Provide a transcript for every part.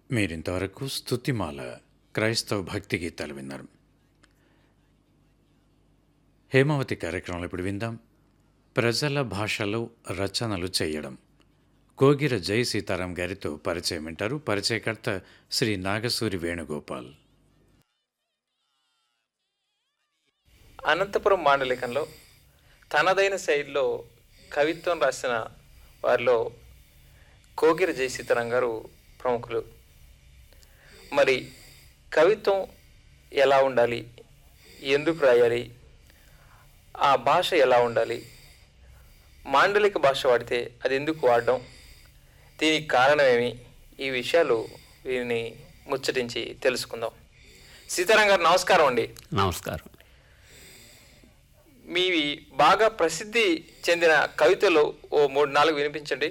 మీరింతవరకు స్తుతిమాల క్రైస్తవ భక్తి గీతాలు విన్నారు హేమావతి కార్యక్రమంలో ఇప్పుడు విందాం ప్రజల భాషలో రచనలు చేయడం కోగిర జై సీతారాం గారితో పరిచయం వింటారు పరిచయకర్త శ్రీ నాగసూరి వేణుగోపాల్ అనంతపురం మాండలికంలో తనదైన శైలిలో కవిత్వం రాసిన వారిలో కోగిరి జయ సీతారాం గారు ప్రముఖులు మరి కవిత్వం ఎలా ఉండాలి ఎందుకు రాయాలి ఆ భాష ఎలా ఉండాలి మాండలిక భాష వాడితే అది ఎందుకు వాడడం దీనికి కారణమేమి ఈ విషయాలు వీరిని ముచ్చటించి తెలుసుకుందాం సీతారాం గారు నమస్కారం అండి నమస్కారం మీవి బాగా ప్రసిద్ధి చెందిన కవితలు ఓ మూడు నాలుగు వినిపించండి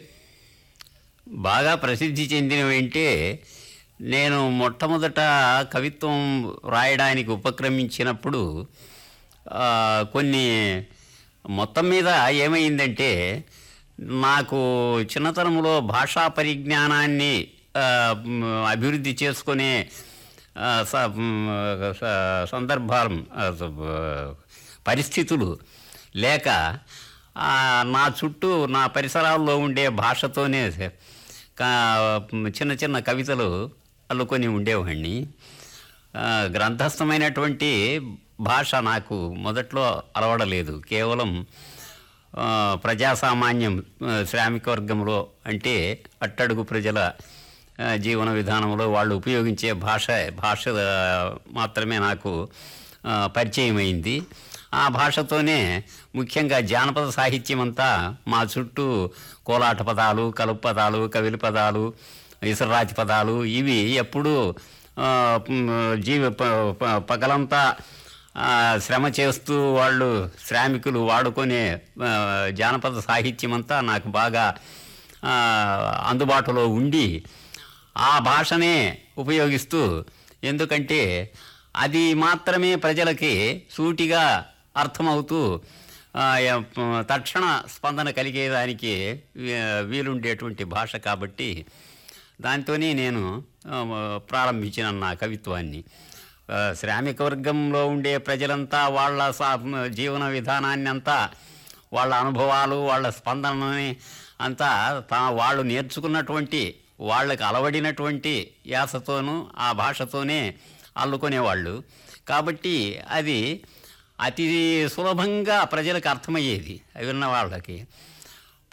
బాగా ప్రసిద్ధి చెందినవి అంటే నేను మొట్టమొదట కవిత్వం రాయడానికి ఉపక్రమించినప్పుడు ఆ, కొన్ని మొత్తం మీద ఏమైందంటే నాకు చిన్నతనంలో భాషా పరిజ్ఞానాన్ని ఆ, మ్, అభివృద్ధి చేసుకునే ఆ, స- మ్, స- సందర్భాలు ఆ, స- పరిస్థితులు లేక ఆ, నా చుట్టూ నా పరిసరాల్లో ఉండే భాషతోనే కా- చిన్న చిన్న కవితలు అల్లుకొని ఉండేవాడిని ఆ, గ్రంథస్థమైనటువంటి భాష నాకు మొదట్లో అలవడలేదు కేవలం ఆ, ప్రజాసామాన్యం ఆ, శ్రామిక వర్గంలో అంటే అట్టడుగు ప్రజల ఆ, జీవన విధానంలో వాళ్ళు ఉపయోగించే భాష భాష ఆ, మాత్రమే నాకు ఆ, పరిచయం అయింది ఆ భాషతోనే ముఖ్యంగా జానపద సాహిత్యం అంతా మా చుట్టూ కోలాట పదాలు కలుపు పదాలు కవిలి పదాలు ఇసరాతి పదాలు ఇవి ఎప్పుడూ ఆ, మ్, జీవ ప- ప- పగలంతా ఆ, శ్రమ చేస్తూ వాళ్ళు శ్రామికులు వాడుకునే ఆ, జానపద సాహిత్యం అంతా నాకు బాగా ఆ, అందుబాటులో ఉండి ఆ భాషనే ఉపయోగిస్తూ ఎందుకంటే అది మాత్రమే ప్రజలకి సూటిగా అర్థమవుతూ ఆ, య- తక్షణ స్పందన కలిగేదానికి వీ- వీలుండేటువంటి భాష కాబట్టి దాంతోనే నేను ఆ, ప్రారంభించిన నా కవిత్వాన్ని ఆ, శ్రామిక వర్గంలో ఉండే ప్రజలంతా వాళ్ళ సా- జీవన విధానాన్ని అంతా వాళ్ళ అనుభవాలు వాళ్ళ స్పందనని అంతా తా వాళ్ళు నేర్చుకున్నటువంటి వాళ్ళకి అలవడినటువంటి యాసతోనూ ఆ భాషతోనే అల్లుకునేవాళ్ళు కాబట్టి అది అతి సులభంగా ప్రజలకు అర్థమయ్యేది అవి ఉన్న వాళ్ళకి